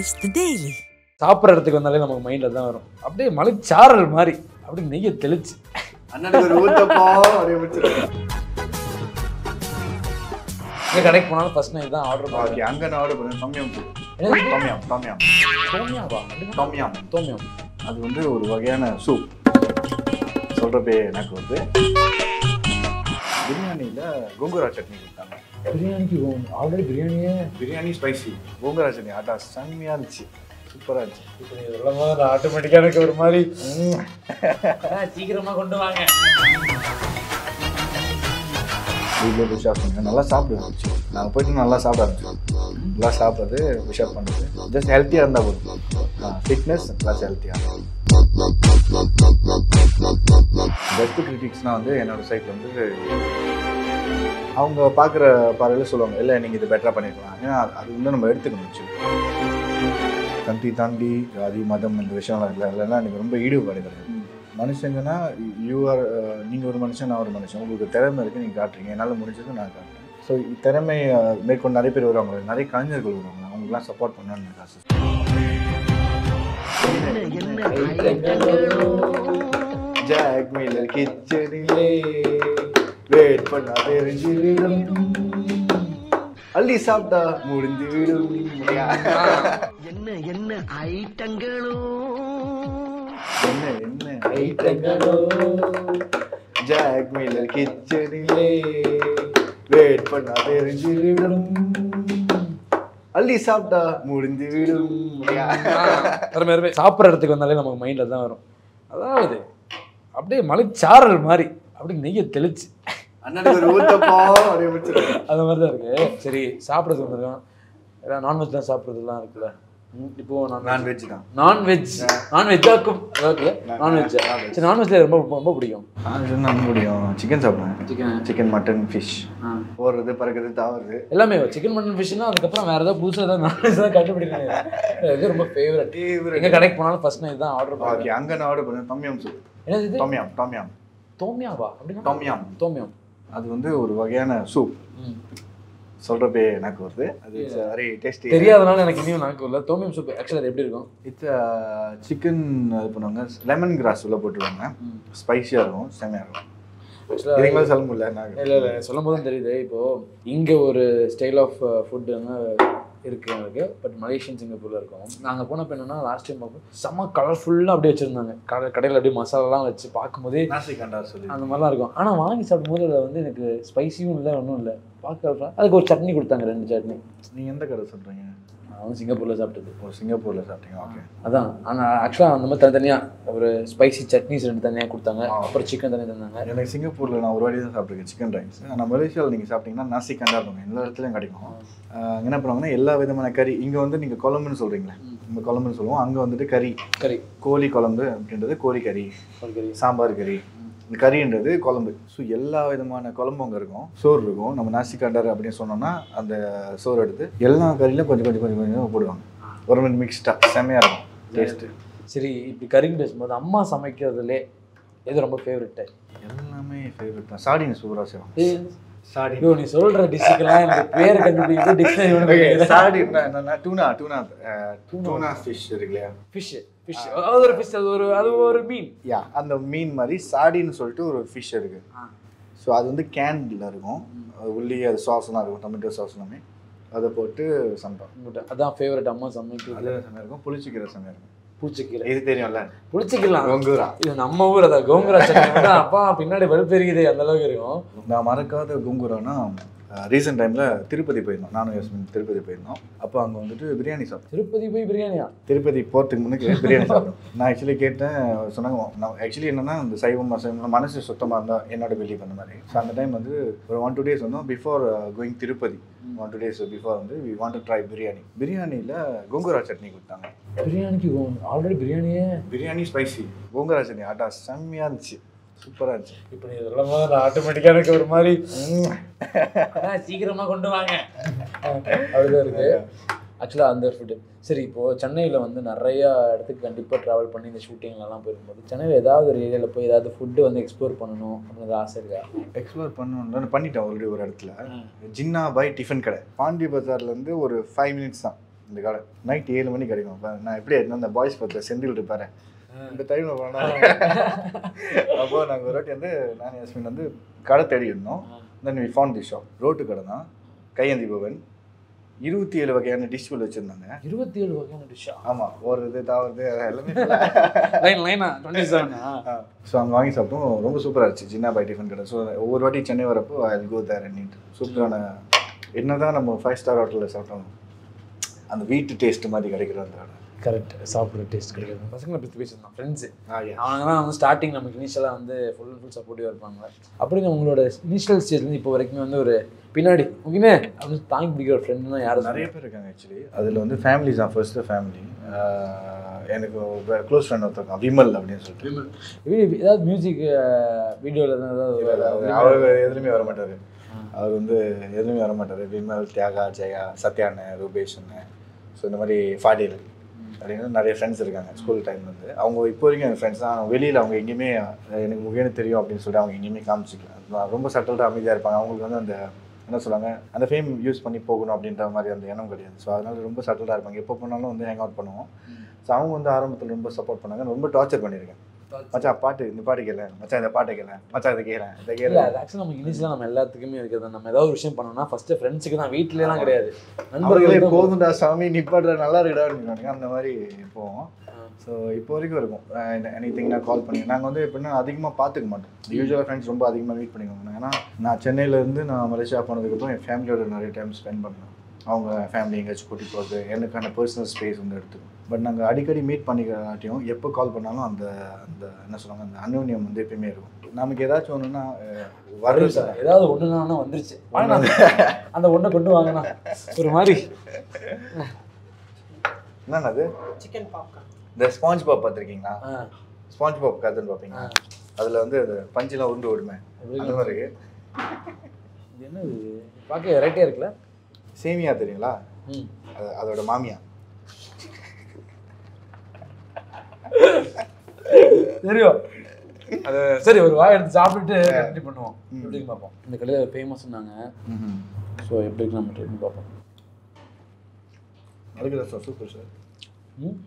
Taste the Daily. சாப்பிட்ற இடத்துக்கு வந்தாலே நமக்கு மைண்டில் தான் வரும் அப்படியே மலைச்சாரல் மாதிரி அப்படியே நெய்யை தெளிச்சு அண்ணனுக்கு ஒரு ஊத்தப்பா அப்படியே முடிச்சிருக்கேன் எங்கே கடைக்கு போனாலும் ஃபர்ஸ்ட் நைட் தான் ஆர்டர் ஓகே பண்ணுவேன் அங்க நான் ஆர்டர் பண்ணேன் தொம்யம் soup. என்னது? தொம்யம் தொம்யம் தோமியாவா அப்படின்னா தொம்யம் தோமியம் அது வந்து ஒரு வகையான சூப் சொல்றப்பே எனக்கு வந்து பிரியாணியில கோங்குரா சட்னி கொடுத்தாங்க பிரியாணிக்கு ஆல்ரெடி பிரியாணியே பிரியாணி ஸ்பைசி கோங்குரா சட்னி அடா செம்மையா இருந்துச்சு சூப்பரா இருந்துச்சு இப்போ நீ சொல்லும் போது ஆட்டோமேட்டிக்காக எனக்கு ஒரு மாதிரி சீக்கிரமாக கொண்டு வாங்க வீட்டில் போய் ஷாப் பண்ணுங்க நல்லா சாப்பிடுவேன் நாங்கள் போயிட்டு நல்லா சாப்பிட ஆரம்பிச்சோம் நல்லா சாப்பிட்றது விஷாப் பண்ணுறது ஜஸ்ட் ஹெல்த்தியாக இருந்தால் போதும் ஃபிட்னஸ் ப்ளஸ் ஹெல்த்தியாக பெஸ்ட் கிரிட்டிக்ஸ்னால் வந்து என்னோட சைட்டில் வந்து அவங்க பார்க்குற பார்வையில் சொல்லுவாங்க இல்லை நீங்கள் இது பெட்டராக பண்ணிருக்கலாம் ஏன்னா அது- அது வந்து நம்ம எடுத்துக்கணும் actually. கண்ட்ரி தாண்டி ஜாதி மதம் இந்த விஷயம்லாம் இல்லை இல்லைன்னா எனக்கு ரொம்ப ஈடுபாடு கிடையாது மனுஷங்கன்னா யூ ஆர் நீங்கள் ஒரு மனுஷன் நான் ஒரு மனுஷன் உங்களுக்கு திறமை இருக்குது நீங்கள் காட்டுறீங்க என்னால் முடிஞ்சது நான் காட்டுறேன் ஸோ திறமை அஹ், மேற்கொண்டு நிறைய பேர் வருவாங்க நிறைய கலைஞர்கள் வருவாங்க அவங்களுக்குலாம் சப்போர்ட் பண்ணணும்னு எனக்கு ஆசை ஜாக் மில்லர் கிச்சனிலே வெயிட் பண்ணா தெரிஞ்சு விடும் அள்ளி சாப்பிட்டா முடிஞ்சு விடும் என்ன என்ன ஐட்டங்களோ என்ன என்ன ஐட்டங்களோ ஜாக் மில்லர் கிச்சனிலே வெயிட் பண்ணா தெரிஞ்சு விடும் அள்ளி சாப்பிட்டா முடிஞ்சு விடும் அருமை அருமை சாப்பிட்ற இடத்துக்கு வந்தாலே நமக்கு மைண்டில் தான் வரும் அதாவது அப்படியே மலைச்சாரல் மாதிரி அப்படியே நெய்யை தெளிச்சு அண்ணனுக்கு ஒரு ஊத்தப்பா அப்படியே முடிச்சிருக்கேன் அந்த மாதிரி தான் இருக்கு சரி சாப்பிட்றதுக்கு வந்திருக்கோம் ஏன்னா நான்வெஜ் தான் சாப்பிட்றதுலாம் இருக்குல்ல ம், இப்போ நான் நான்வெஜ் தான் நான்வெஜ் நான்வெஜ்ஜாக்கும் அதாவது நான்வெஜ் சரி நான்வெஜ்ல ரொம்ப ரொம்ப பிடிக்கும் நான்வெஜ் நம்ப முடியும் சிக்கன் சாப்பிடுவேன் சிக்கன் சிக்கன் மட்டன் ஃபிஷ் ஓடுறது பறக்கிறது தாவுறது எல்லாமே சிக்கன் மட்டன் ஃபிஷ்னா அதுக்கப்புறம் வேற ஏதாவது புதுசாக ஏதாவது நான்வெஜ் தான் கண்டுபிடிக்கிறாங்க இது ரொம்ப ஃபேவரட் எங்க கடைக்கு போனாலும் ஃபர்ஸ்ட் நைட் தான் ஆர்டர் ஓகே பண்ணுவேன் அங்க நான் ஆர்டர் பண்ணேன் தொம்யம் சூப் என்னது இது தொம்யம் தொம்யம் தோமியாவா அப்படின்னா தொம்யம் தோமியம் அது வந்து ஒரு வகையான சூப் ம். சொல்றப்பே எனக்கு வருது அது இட்ஸ் வெரி டேஸ்டி தெரியாதனால எனக்கு இன்னும் நாக்கு இல்லை தோமியம் சூப் ஆக்சுவலாக அது எப்படி இருக்கும் இட்ஸ் சிக்கன் இது பண்ணுவாங்க லெமன் கிராஸ் உள்ள போட்டுருவாங்க ஸ்பைசியாக இருக்கும் செமையாக இருக்கும் ஆக்சுவலாக இதுக்கு மேலே சொல்ல முடியல நான் இல்லை இல்லை சொல்லும் போது தான் தெரியுது இப்போ இங்க ஒரு ஸ்டைல் ஆஃப் ஃபுட் இருக்கு எனக்கு பட் மலேசியன் சிங்கப்பூர்ல இருக்கும் நாங்கள் போனப்போ என்னன்னா லாஸ்ட் டைம் பார்ப்போம் செம்ம கலர்ஃபுல்லாக அப்படியே வச்சிருந்தாங்க கடை கடையில் அப்படியே மசாலாலாம் வச்சு பார்க்கும்போதே நாசி கண்டா சொல்லி அந்த மாதிரிலாம் இருக்கும் ஆனால் வாங்கி சாப்பிடும்போது அதில் வந்து எனக்கு ஸ்பைசியும் இல்லை ஒன்றும் இல்லை பார்க்க அதுக்கு ஒரு சட்னி கொடுத்தாங்க ரெண்டு சட்னி நீங்கள் எந்த கடை சொல்கிறீங்க நான் வந்து சிங்கப்பூரில் சாப்பிட்டது ஓ சிங்கப்பூரில் சாப்பிட்டீங்க ஓகே அதான் ஆனால் ஆக்சுவலாக அந்த மாதிரி தனித்தனியாக ஒரு ஸ்பைசி சட்னிஸ் ரெண்டு தனியாக கொடுத்தாங்க அப்புறம் சிக்கன் தனியாக தந்தாங்க எனக்கு சிங்கப்பூரில் நான் ஒரு வாட்டி தான் சாப்பிட்ருக்கேன் சிக்கன் ரைஸ் ஆனால் மலேசியாவில் நீங்கள் சாப்பிட்டீங்கன்னா நாசி கண்டா இருக்கும் எல்லா இடத்துலையும் கிடைக்கும் ஆஹ் என்ன பண்ணுவாங்கன்னா எல்லா விதமான கறி இங்கே வந்து நீங்கள் குழம்புன்னு சொல்கிறீங்களே நம்ம குழம்புன்னு சொல்லுவோம் அங்கே வந்துட்டு கறி கறி கோழி குழம்பு அப்படின்றது கோழி கறி கறி சாம்பார் கறி இந்த கறின்றது குழம்பு ஸோ எல்லா விதமான குழம்பும் அங்கே இருக்கும் சோறு இருக்கும் நம்ம நாசி கண்டார் அப்படின்னு சொன்னோம்னா அந்த சோறு எடுத்து எல்லா கறியிலும் கொஞ்சம் கொஞ்சம் கொஞ்சம் கொஞ்சம் போடுவாங்க ஒரு மினிட் மிக்ஸ்டாக செம்மையாக இருக்கும் டேஸ்ட்டு சரி இப்படி கறின்னு பேசும்போது அம்மா சமைக்கிறதுலே எது ரொம்ப ஃபேவரட்டு எல்லாமே ஃபேவரட் தான் சாடின் சூப்பராக செய்வாங்க சாடி ஐயோ நீ சொல்ற டிஷ்ஷுக்கெல்லாம் எனக்கு பேர் கண்டுபிடிக்கிறது டிக்ஷனரி சாடி என்னன்னா டூனா டூனா டூனா ஃபிஷ் இருக்கு இல்லையா ஃபிஷ் ஃபிஷ் அது ஒரு ஃபிஷ் அது ஒரு அது ஒரு மீன் யா அந்த மீன் மாதிரி சாடின்னு சொல்லிட்டு ஒரு ஃபிஷ் இருக்கு ஸோ அது வந்து கேண்டில் இருக்கும் அது உள்ளி அது சாஸ்லாம் இருக்கும் டொமேட்டோ சாஸ் எல்லாமே அதை போட்டு சமைப்போம் உங்கள்கிட்ட அதான் ஃபேவரட் அம்மா சமைக்கிறது அது செம்மையாக இருக்கும் புளிச்சிக்கிற செம்மையாக இருக்கும் பூச்சிக்கீரை இது தெரியும்ல புளிச்சிக்கலாம் கோங்கூரா இது நம்ம ஊர் அதான் கோங்குரா சட்னி மட்டும் அப்பா பின்னாடி வலுப்பெருகுதே அந்த அளவுக்கு இருக்கும் நான் மறக்காத கோங்கூரானா ரீசெண்ட் டைமில் திருப்பதி போயிருந்தோம் நானும் யஸ்மின் திருப்பதி போயிருந்தோம் அப்போ அங்கே வந்துட்டு பிரியாணி சாப்பிட்டோம் திருப்பதி போய் பிரியாணியா திருப்பதி போகிறதுக்கு முன்னாடி பிரியாணி சாப்பிட்டோம் நான் ஆக்சுவலி கேட்டேன் சொன்னாங்க நான் ஆக்சுவலி என்னன்னா இந்த சைவம் அசைவம் மனசு சுத்தமாக இருந்தால் என்னோட பிலீவ் அந்த மாதிரி ஸோ அந்த டைம் வந்து ஒரு ஒன் டூ டேஸ் வந்தோம் before going Tirupati one two days before வந்து we want to try biryani பிரியாணியில் கோங்குரா சட்னி கொடுத்தாங்க பிரியாணிக்கு ஆல்ரெடி பிரியாணியே பிரியாணி ஸ்பைசி கோங்குரா சட்னி ஆட்டா செம்மையாக இருந்துச்சு சூப்பராக இருந்துச்சு இப்போ நீ சொல்லும் போது ஆட்டோமேட்டிக்காக எனக்கு ஒரு மாதிரி அதான் சீக்கிரமா கொண்டு வாங்க அப்படிதான் இருக்கு ஆக்சுவலாக அந்த ஃபுட்டு சரி இப்போது சென்னையில் வந்து நிறையா இடத்துக்கு கண்டிப்பாக ட்ராவல் பண்ணி இந்த ஷூட்டிங்லலாம் போயிருக்கும்போது சென்னையில் ஏதாவது ஒரு ஏரியாவில் போய் ஏதாவது ஃபுட்டு வந்து எக்ஸ்ப்ளோர் பண்ணணும் அப்படின்னு ஆசை இருக்கா எக்ஸ்ப்ளோர் பண்ணணும்னு பண்ணிட்டேன் ஆல்ரெடி ஒரு இடத்துல ஜின்னா பாய் டிஃபன் கடை பாண்டி பஜார்லேருந்து ஒரு ஃபைவ் மினிட்ஸ் தான் இந்த காலம் நைட் ஏழு மணிக்கு கிடைக்கும் அப்ப நான் எப்படி ஆயிடுனா, அந்த பாய்ஸ் பத்தில் செந்தில் இருப்பாரு இந்த டைமில் போனால் அப்போ நாங்கள் ஒரு வாட்டி வந்து நான் யஸ்மின் வந்து கடை தேடி இருந்தோம் then we found the shop ரோட்டு கடை தான் கையந்தி பவன் இருபத்தி ஏழு வகையான டிஷ்கள் வச்சுருந்தாங்க இருபத்தி ஏழு வகையான டிஷ்ஷா ஆமாம் ஓடுறது தாவுறது எல்லாமே லைன் லைனா டுவெண்ட்டி செவனா ஸோ அங்கே வாங்கி சாப்பிட்டோம் ரொம்ப சூப்பராக இருந்துச்சு ஜின்னா பை டிஃபன் கடை ஸோ ஒவ்வொரு வாட்டி சென்னை வரப்போ ஐ கோ தேர் அண்ட் சூப்பரான என்ன தான் நம்ம ஃபைவ் ஸ்டார் ஹோட்டலில் சாப்பிட்டோம் அந்த வீட்டு டேஸ்ட் மாதிரி கிடைக்கிற அந்த கடை கரெக்ட் சாப்பிட்ற டேஸ்ட் கிடையாது பசங்களை பற்றி பேசியிருந்தோம் ஃப்ரெண்ட்ஸு ஆ yeah. அவங்க தான் வந்து ஸ்டார்டிங் நமக்கு இனிஷியலாக வந்து ஃபுல் அண்ட் ஃபுல் சப்போர்ட்டிவாக இருப்பாங்க அப்படின்னு உங்களோட இனிஷியல் ஸ்டேஜ்லேருந்து இப்போ வரைக்கும் வந்து ஒரு பின்னாடி ஓகேனே அப்படின்னு தாங்கி பிடிக்கிற ஒரு ஃப்ரெண்ட்னா யாரும் நிறைய பேர் இருக்காங்க ஆக்சுவலி அதில் வந்து ஃபேமிலிஸ் தான் ஃபர்ஸ்ட்டு ஃபேமிலி எனக்கு க்ளோஸ் ஃப்ரெண்ட் ஒருத்தருக்கான் விமல் அப்படின்னு சொல்லிட்டு ஏதாவது மியூசிக் வீடியோவில் ஏதாவது அவர் அவர் எதுலையுமே வர மாட்டார் அவர் வந்து எதுலையுமே வர மாட்டார் விமல் தியாகா ஜெயா சத்யாண்ண ரூபேஷ் அண்ணன் ஸோ இந்த மாதிரி ஃபாடில் அப்படின்னு நிறைய ஃப்ரெண்ட்ஸ் இருக்காங்க ஸ்கூல் டைம்லேருந்து அவங்க இப்போ வரைக்கும் என் ஃப்ரெண்ட்ஸ் தான் வெளியில் அவங்க எங்கேயுமே அஹ், எனக்கு முகேன்னு தெரியும் அப்படின்னு சொல்லிட்டு அவங்க எங்கேயுமே காமிச்சிக்கல ரொம்ப சட்டல்டாக அமைதியாக இருப்பாங்க அவங்களுக்கு வந்து அந்த என்ன சொல்லுவாங்க அந்த ஃபேம் யூஸ் பண்ணி போகணும் அப்படின்ற மாதிரி அந்த எண்ணம் கிடையாது ஸோ அதனால ரொம்ப சட்டல்டாக இருப்பாங்க எப்போ போனாலும் வந்து ஹேங் அவுட் பண்ணுவோம் ஸோ அவங்க வந்து ஆரம்பத்தில் ரொம்ப சப்போர்ட் பண்ணாங்க ரொம்ப டார்ச்சர் பண்ணியிருக்கேன் மச்சான் பாட்டு இந்த பாட்டு கேள மச்சான் இந்த பாட்டை கேள மச்சான் இதை கேள இதை இல்லை கேள அது ஆக்சுவலாக நமக்கு இனிஷியலாக நம்ம எல்லாத்துக்குமே இருக்குது நம்ம ஏதாவது ஒரு விஷயம் பண்ணோம்னா ஃபஸ்ட்டு ஃப்ரெண்ட்ஸுக்கு தான் வீட்டிலேலாம் கிடையாது அவர்களே நண்பர்களே போதும்டா சாமி நிப்பாடுற நல்லா இருக்குடா அப்படின்னு அந்த மாதிரி போவோம் ஸோ இப்போ வரைக்கும் இருக்கும் எனி திங் நான் கால் பண்ணி நாங்கள் வந்து எப்படின்னா அதிகமாக பார்த்துக்க மாட்டோம் யூஸ்வலாக ஃப்ரெண்ட்ஸ் ரொம்ப அதிகமாக மீட் பண்ணிக்கோங்க ஏன்னா நான் சென்னையிலேருந்து நான் மலேசியா போனதுக்கப்புறம் என் ஃபேமிலியோட நிறைய டைம் ஸ்பெண்ட் பண்ணேன் அவங்க ஃபேமிலி எங்கேயாச்சும் கூட்டி போகிறது எனக்கான பர்சனல் ஸ்பேஸ் வந்து எடுத்துக்கும் பட் நாங்கள் அடிக்கடி மீட் பண்ணிக்காட்டியும் எப்போ கால் பண்ணாலும் அந்த அந்த என்ன சொல்லுவாங்க அந்த அன்யோன்யம் வந்து எப்பயுமே இருக்கும் நமக்கு ஏதாச்சும் ஒன்றுனா வரும் வரும் சார் ஏதாவது ஒன்றுனா வந்துருச்சு வாங்கண்ணா. அந்த ஒன்றை கொண்டு வாங்கண்ணா ஒரு மாதிரி என்னன்னா அது சிக்கன் பாப்கார்ன் இந்த ஸ்பாஞ்ச் பாப் பார்த்துருக்கீங்களா ஆ, ஸ்பாஞ்ச் பாப் கற்றுன்னு பார்ப்பீங்களா அதில் வந்து அது பஞ்செலாம் உருண்டு விடுமே எப்படி அந்த மாதிரி இது என்னது பார்க்க வெரைட்டியாக இருக்குல்ல சேமியா தெரியுங்களா ம் அது அதோட மாமியா தெரியும் அது சரி ஒரு வாய் எடுத்து சாப்பிட்டுட்டு கண்டினியூ பண்ணுவோம் எப்படி இருக்கு பார்ப்போம் இந்த கடையில் ஃபேமஸ்னாங்க ஸோ எப்படி இருக்கு நம்ம ட்ரை பண்ணி பார்ப்போம் அதுக்கு சார் சூப்பர் சார் ம்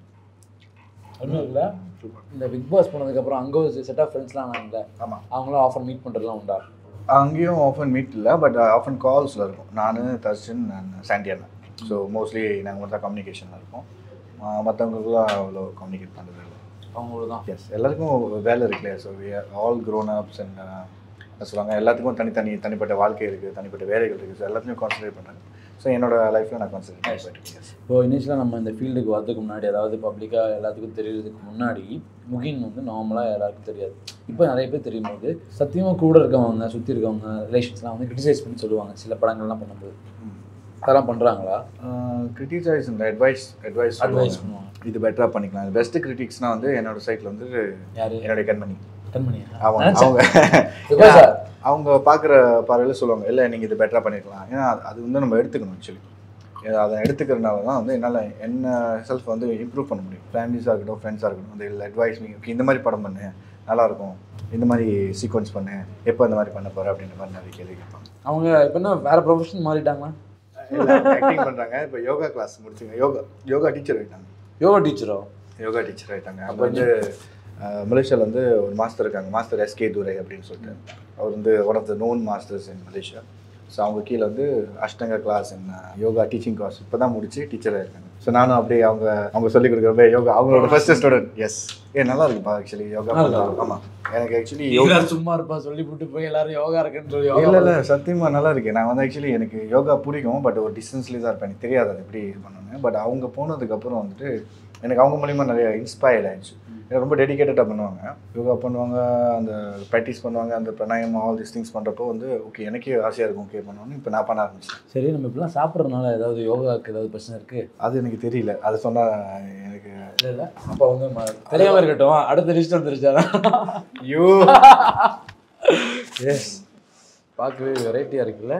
ஒன்றும் இல்லை இந்த பிக் பாஸ் போனதுக்கப்புறம் அங்கே ஒரு செட் ஆஃப் ஃப்ரெண்ட்ஸ்லாம் ஆனாங்கல்ல ஆமாம் அவங்களாம் ஆஃபர் மீட் பண்ணுறதுலாம் உண்டா அங்கேயும் ஆஃபன் மீட் இல்லை பட் ஆஃபன் கால்ஸில் இருக்கும் நான் தர்ஷன் நான் சாண்டியானா ஸோ மோஸ்ட்லி நாங்கள் மட்டும் தான் கம்யூனிகேஷனில் இருக்கோம் மற்றவங்களுக்குலாம் அவ்வளோ கம்யூனிகேட் பண்ணுறது இல்லை அவங்களும் தான் எஸ் எல்லாருக்கும் வேலை இருக்குல்லையா so all grown ups and என்ன சொல்லுவாங்க எல்லாத்துக்கும் தனித்தனி தனிப்பட்ட வாழ்க்கை இருக்குது தனிப்பட்ட வேலைகள் இருக்குது ஸோ எல்லாத்தையும் கான்சன்ட்ரேட் பண்ணுறாங்க ஸோ என்னோட லைஃப்பில் நான் கான்சன்ட்ரேட் பண்ணி போயிட்டு இருக்கேன் yes. இப்போ இனிஷியலாக நம்ம இந்த ஃபீல்டுக்கு வரதுக்கு முன்னாடி அதாவது பப்ளிக்காக எல்லாத்துக்கும் தெரியறதுக்கு முன்னாடி முகின் வந்து நார்மலாக எல்லாருக்கும் தெரியாது இப்போ நிறைய பேர் தெரியும் போது சத்தியமாக கூட இருக்கவங்க சுற்றி இருக்கவங்க ரிலேஷன்ஸ்லாம் வந்து கிரிட்டிசைஸ் பண்ணி சொல்லுவாங்க சில படங்கள்லாம் பண்ணும்போது அதெல்லாம் பண்ணுறாங்களா கிரிட்டிசைஸ் இந்த அட்வைஸ் அட்வைஸ் அட்வைஸ் பண்ணுவாங்க இது பெட்டராக பண்ணிக்கலாம் இது பெஸ்ட் கிரிட்டிக்ஸ்னால் வந்து என்னோட சைட்டில் வந்து யாரு என்னுடைய கண்மணி கண்மணியா அவங்க நினைச்சேன். அவங்க Because, ஏன்னா, அவங்க பார்க்குற பார்வையில் சொல்லுவாங்க இல்லை நீங்கள் இது பெட்டராக பண்ணிருக்கலாம் ஏன்னா அது- அது வந்து நம்ம எடுத்துக்கணும் ஆக்சுவலி அதை எடுத்துக்கிறதுனால தான் வந்து என்னால் என்ன செல்ஃப் வந்து இம்ப்ரூவ் பண்ண முடியும் ஃபேமிலிஸாக இருக்கட்டும் ஃப்ரெண்ட்ஸாக இருக்கட்டும் அந்த இல்லை அட்வைஸ் நீங்கள் இந்த மாதிரி படம் பண்ணு நல்லாயிருக்கும் இந்த மாதிரி சீக்வன்ஸ் பண்ணு எப்போ இந்த மாதிரி பண்ண போகிற அப்படின்ற மாதிரி நிறைய கேள்வி கேட்பாங்க அவங்க இப்போ என்ன வேற ப்ரொஃபஷன் மாறிட்டாங்களா ஆக்டிங் பண்ணுறாங்க இப்போ யோகா கிளாஸ் முடிச்சுங்க யோகா யோகா டீச்சர் ஆகிட்டாங்க யோகா டீச்சரோ யோகா டீச்சர் ஆகிட்டாங்க அப்போ வந்து மலேசியாவில் வந்து ஒரு மாஸ்டர் இருக்காங்க மாஸ்டர் எஸ்கே துரை அப்படின்னு சொல்லிட்டு அவர் வந்து one of the known masters in Malaysia so அவங்க கீழே வந்து Ashtanga class in yoga teaching class இப்போ தான் முடிச்சு டீச்சராக இருக்காங்க ஸோ நானும் அப்படியே அவங்க அவங்க சொல்லிக் கொடுக்குறப்ப யோகா அவங்களோட ஃபர்ஸ்ட் ஸ்டூடெண்ட் எஸ் ஏ நல்லா இருக்குப்பா ஆக்சுவலி யோகா நல்லா ஆமாம் எனக்கு ஆக்சுவலி யோகா எல்லாரும் சும்மா இருப்பா சொல்லி போட்டு போய் எல்லாரும் யோகா இருக்குன்னு சொல்லி யோகா இல்லை இல்லை சத்தியமாக நல்லா இருக்கு நான் வந்து ஆக்சுவலி எனக்கு யோகா பிடிக்கும் பட் ஒரு டிஸ்டன்ஸ்லேயே தான் இருப்பேன் எனக்கு தெரியாது அது எப்படி இது பண்ணணும்னு பட் அவங்க போனதுக்கப்புறம் வந்துட்டு எனக்கு அவங்க மூலிமா நிறைய இன்ஸ்பயர்ட் ஆயிடுச்சு எனக்கு ரொம்ப டெடிக்கேட்டடாக பண்ணுவாங்க யோகா பண்ணுவாங்க அந்த ப்ராக்டிஸ் பண்ணுவாங்க அந்த பிரணாயம் ஆல் திஸ் திங்ஸ் பண்ணுறப்போ வந்து ஓகே எனக்கே ஆசையாக இருக்கும் ஓகே பண்ணணும்னு இப்போ நான் பண்ண ஆரம்பிச்சேன் சரி நம்ம இப்படிலாம் சாப்பிட்றதுனால ஏதாவது யோகாவுக்கு ஏதாவது பிரச்சனை இருக்கு அது எனக்கு தெரியல அது சொன்னால் எனக்கு இல்லை இல்லை அப்போ வந்து ம- தெரியாம இருக்கட்டும் அடுத்த லிஸ்ட் வந்துருச்சா ஐயோ எஸ் பார்க்கவே வெரைட்டியாக இருக்குல்ல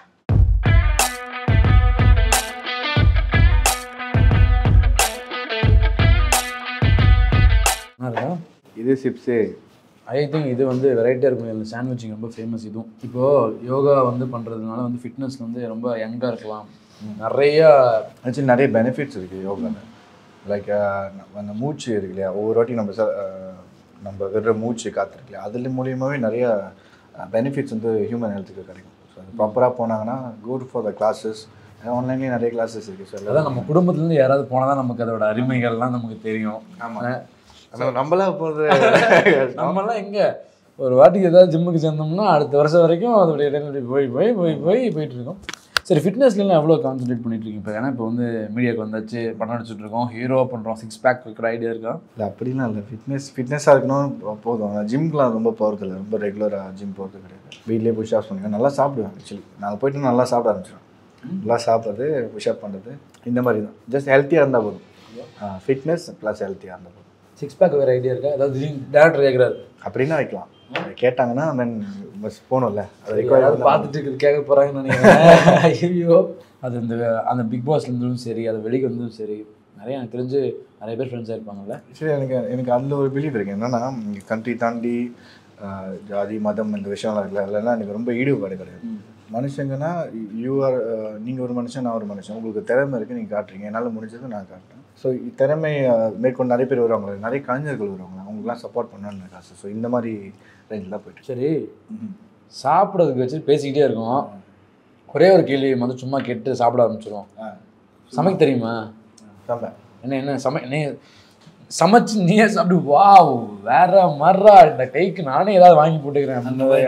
நல்லா இருக்கா இது சிப்ஸு ஐ திங்க் இது வந்து வெரைட்டியாக இருக்கும் இந்த சாண்ட்விச்சிங் ரொம்ப ஃபேமஸ் இதுவும் இப்போது யோகா வந்து பண்ணுறதுனால வந்து ஃபிட்னஸ் வந்து ரொம்ப யங்காக இருக்கலாம் நிறைய ஆக்சுவலி நிறைய பெனிஃபிட்ஸ் இருக்குது யோகாவில் லைக் அந்த மூச்சு இருக்கு இல்லையா ஒவ்வொரு வாட்டி நம்ம ச- அஹ், நம்ம விடுற மூச்சு காற்று இருக்கு இல்லையா அதில் மூலியமாகவே நிறைய பெனிஃபிட்ஸ் வந்து ஹியூமன் ஹெல்த்துக்கு கிடைக்கும் ஸோ அது ப்ராப்பராக போனாங்கன்னா குட் ஃபார் த கிளாஸஸ் ஆன்லைன்லேயும் நிறைய கிளாஸஸ் இருக்குது ஸோ அதான் நம்ம குடும்பத்துல இருந்து யாராவது போனா தான் நமக்கு அதோட அருமைகள்லாம் நமக்கு தெரியும் ஆமாம் நம்மளாம் போகிறது நம்மலாம் எங்க ஒரு வாட்டிக்கு ஏதாவது ஜிம்முக்கு சேர்ந்தோம்னா அடுத்த வருஷம் வரைக்கும் அதோடைய இடங்கள் போய் போய் போய் போய் போயிட்டு இருக்கோம் சரி ஃபிட்னஸ்லாம் எவ்வளோ கான்சென்ட்ரேட் பண்ணிட்டு இருக்கீங்க இப்போ ஏன்னா இப்போ வந்து மீடியாவுக்கு வந்தாச்சு படம் நடிச்சிட்டு இருக்கோம் ஹீரோ பண்ணுறோம் சிக்ஸ் பேக் வைக்கிற ஐடியா இருக்கா இல்லை அப்படிலாம் இல்லை ஃபிட்னஸ் ஃபிட்னஸாக இருக்கணும் போ- போதும் நான் ஜிம்க்குலாம் ரொம்ப போகிறது இல்லை ரொம்ப ரெகுலராக ஜிம் போகிறது கிடையாது வீட்லேயே புஷ்அப்ஸ் பண்ணுவேன் நல்லா சாப்பிடுவேன் ஆக்சுவலி நாங்கள் போயிட்டு நல்லா சாப்பிட ஆரம்பிச்சிடுவேன் நல்லா சாப்பிட்றது புஷ்அப் பண்ணுறது இந்த மாதிரி தான் ஜஸ்ட் ஹெல்த்தியாக இருந்தால் போதும் ஃபிட்னஸ் ப்ளஸ் ஹெல்த்தியாக இருந்தால் போதும் சிக்ஸ் பேக் வேறு ஐடியா இருக்கா அதாவது டேரக்டர் கேட்குறாரு அப்படின்னா வைக்கலாம் கேட்டாங்கன்னா தென் பஸ் போகணும்ல அது யாராவது require பார்த்துட்டு இருக்கிறது கேட்க போகிறாங்கன்னு நினைக்கிறேன் ஐயோ அது இந்த அந்த பிக் பாஸ்ல இருந்தும் சரி அது வெளிக்கு வந்ததும் சரி நிறைய எனக்கு தெரிஞ்சு நிறைய பேர் ஃப்ரெண்ட்ஸாக இருப்பாங்கல்ல சரி எனக்கு எனக்கு அதில் ஒரு பிலீவ் இருக்கு என்னன்னா கண்ட்ரி தாண்டி ஆஹ், ஜாதி மதம் இந்த விஷயம்லாம் இருக்குல்ல அதெல்லாம் எனக்கு ரொம்ப ஈடுபாடு கிடையாது மனுஷங்கன்னா யூஆர் நீங்கள் ஒரு மனுஷன் நான் ஒரு மனுஷன் உங்களுக்கு திறமை இருக்குது நீங்கள் காட்டுறீங்க என்னால் முடிஞ்சது நான் காட்டுறேன் ஸோ திறமை ஆஹ், மேற்கொண்டு நிறைய பேர் வருவாங்க நிறைய கலைஞர்கள் வருவாங்க அவங்களுக்குலாம் சப்போர்ட் பண்ணணும்னு எனக்கு ஆசை ஸோ இந்த மாதிரி ரேஞ்சில் தான் போயிட்டு சரி சாப்பிட்றதுக்கு வச்சு பேசிக்கிட்டே இருக்கோம் ஒரே ஒரு கேள்வி வந்து சும்மா கேட்டு சாப்பிட ஆரம்பிச்சிடும் ஆ சமைக்க தெரியுமா ரொம்ப என்ன என்ன சமை நீ சமைச்சு நீயே சாப்பிட்டு வாவ் வேற மர்றா இந்த கைக்கு நானே ஏதாவது வாங்கி போட்டுக்கிறேன் அந்த மாதிரி.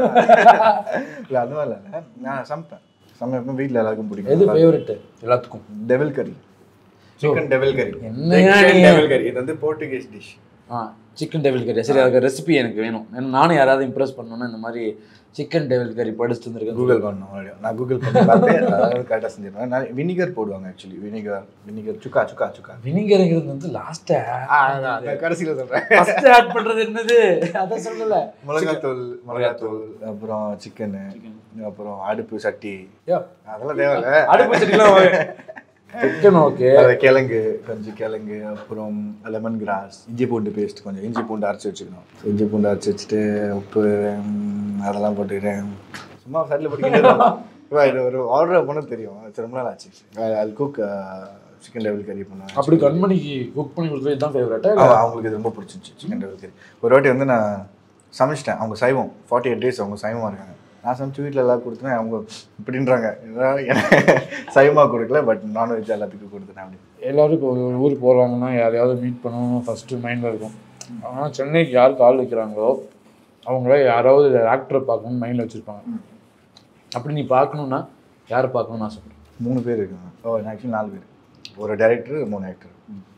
இல்லை அந்த மாதிரி இல்லை நான் சமைப்பேன் சமைப்பேன் வீட்டில் எல்லாருக்கும் எது பிடிக்கும் ஃபேவரட் எல்லாத்துக்கும் டெவில் கறி சிக்கன் டெவில் கறி என்னங்க Chicken நீங்க? devil curry. இது வந்து போர்ட்டுகீஸ் டிஷ் ஆ சிக்கன் டேபிள் கறி சரி அதுக்கு ரெசிபி எனக்கு வேணும் ஏன்னா நானும் யாராவது இம்ப்ரெஸ் பண்ணணும்னா இந்த மாதிரி சிக்கன் டேபிள் கறி படிச்சுட்டு வந்திருக்கேன் கூகுள் பண்ணணும் already. நான் கூகுள் பண்ணி பார்த்தேன் அதாவது கரெக்டாக செஞ்சிருவேன் நான் வினிகர் போடுவாங்க actually vinegar vinegar sukka sukka sukka வினிகருங்கிறது வந்து லாஸ்ட்டா கடைசியில் சொல்கிறேன் ஃபர்ஸ்ட் ஆட் பண்றது என்னது அதான் சொல்லல மிளகாத்தூள் மிளகாத்தூள் அப்புறம் சிக்கனு அப்புறம் அடுப்பு சட்டி யோ, அதெல்லாம் தேவையில்ல அடுப்பு செடிலாம் சிக்கன் ஓகே அது கிழங்கு கொஞ்சம் கிழங்கு அப்புறம் லெமன் கிராஸ் இஞ்சி பூண்டு பேஸ்ட் கொஞ்சம் இஞ்சி பூண்டு அரைச்சி வச்சுக்கணும் So, இஞ்சி பூண்டு அரைச்சி வச்சுட்டு உப்பு ம், அதெல்லாம் போட்டுக்கிறேன் சும்மா சைடில் போட்டு இது ஒரு ஆர்டர் பண்ண தெரியும் அது ரொம்ப நாள் ஆச்சு அது குக் சிக்கன் டெவில் கறி பண்ணுவேன் அப்படி கண்மணிக்கு குக் பண்ணி கொடுத்தது இதுதான் ஃபேவரட்டா அவ- அவங்களுக்கு இது ரொம்ப பிடிச்சிருந்துச்சு சிக்கன் டெவில் கறி ஒரு வாட்டி வந்து நான் சமைச்சிட்டேன் அவங்க சைவம் ஃபார்ட்டி எயிட் டேஸ் அவங்க சைவமாக இருக்காங்க நான் சமைச்சு வீட்டில் எல்லாம் கொடுத்தேன் அவங்க இப்படின்றாங்க இதெல்லாம் எனக்கு சைவமாக கொடுக்கல பட் நான்வெஜ் எல்லாத்துக்கும் கொடுத்துட்டேன் அப்படி எல்லாரும் இப்போ ஒரு ஊருக்கு போகிறாங்கன்னா யாரையாவது மீட் பண்ணணும் ஃபஸ்ட்டு மைண்டில் இருக்கும் ஆனால் சென்னைக்கு யார் கால் வைக்கிறாங்களோ அவங்கள யாராவது ஆக்டரை பார்க்கணும்னு மைண்டில் வச்சுருப்பாங்க அப்படி நீ பார்க்கணுன்னா யாரை பார்க்கணும்னு ஆசைப்படுறேன் மூணு பேர் இருக்காங்க ஓ ஆக்சுவலி நாலு பேர் ஒரு டைரக்டர் மூணு actor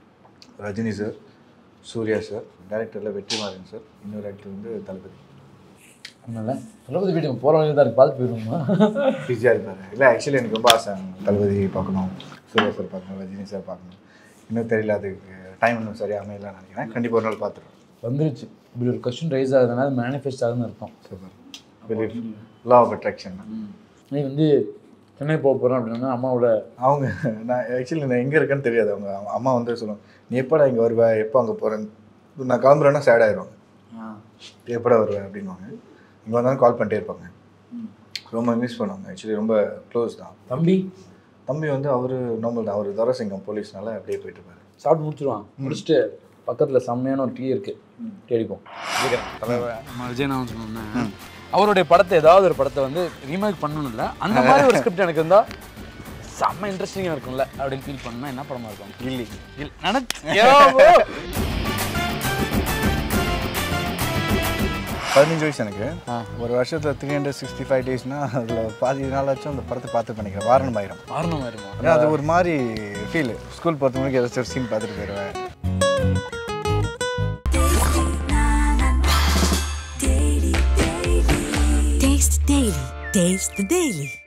Rajini sir Suriya sir டைரக்டரில் வெற்றிமாறன் சார் இன்னொரு ஆக்டர் வந்து தளபதி அதனால தளபதி வீட்டுக்கு போகிற வழியில் தான் இருக்கு பார்த்து போயிடுவோமா பிஸியாக இருப்பார் இல்லை ஆக்சுவலி எனக்கு ரொம்ப ஆசை தளபதி பார்க்கணும் சூர்யா சார் பார்க்கணும் ரஜினி சார் பார்க்கணும் இன்னும் தெரியல அதுக்கு டைம் இன்னும் சரியாக அமையலாம் நினைக்கிறேன் கண்டிப்பாக ஒரு நாள் பார்த்துருவேன் வந்துருச்சு இப்படி ஒரு கொஸ்டின் ரைஸ் ஆகுதுன்னா அது மேனிஃபெஸ்ட் ஆகுதுன்னு அர்த்தம் super believe law of attraction நீ வந்து சென்னை போக போகிறேன் அப்படின்னா அம்மாவோட அவங்க நான் ஆக்சுவலி நான் எங்கே இருக்கேன்னு தெரியாது அவங்க அவங்க அம்மா வந்து சொல்லுவாங்க நீ எப்போடா இங்கே வருவ எப்போ அங்கே போகிறேன்னு நான் கிளம்புறேன்னா சேட் ஆயிடுவாங்க எப்படா வருவேன் அப்படின்வாங்க இங்கே வந்தாலும் கால் பண்ணிட்டே இருப்பாங்க ரொம்ப மிஸ் பண்ணுவாங்க ஆக்சுவலி ரொம்ப க்ளோஸ் தான் தம்பி தம்பி வந்து அவர் நார்மல் தான் அவர் தரசிங்கம் போலீஸ்னால அப்படியே போயிட்டு இருப்பாரு சாப்பிட்டு முடிச்சிருவான் முடிச்சுட்டு பக்கத்தில் செம்மையான ஒரு டீ இருக்கு தேடிப்போம் நம்ம விஜய் நான் சொன்னேன் அவருடைய படத்தை ஏதாவது ஒரு படத்தை வந்து ரீமேக் பண்ணணும் இல்லை அந்த மாதிரி ஒரு ஸ்கிரிப்ட் எனக்கு இருந்தால் செம்ம இன்ட்ரெஸ்டிங்காக இருக்கும்ல அப்படின்னு ஃபீல் பண்ணா என்ன படமா இருக்கும் கில்லி இல்ல, நினைச்சு பதினஞ்சு வயசு எனக்கு ஆ. ஒரு வருஷத்தில் த்ரீ ஹண்ட்ரட் சிக்ஸ்டி ஃபைவ் டேஸ்னால் அதில் பாதி நாளாச்சும் அந்த படத்தை பார்த்து பண்ணிக்கிறேன் வாரணம் ஆயிரம் மாறணும் வருமா ஏன்னா அது ஒரு மாதிரி ஃபீல் ஸ்கூல் பொறுத்த மணிக்கு ஏதாச்சும் ஒரு சீன் பார்த்துட்டு போயிடுவேன் Taste the Daily. Taste the Daily.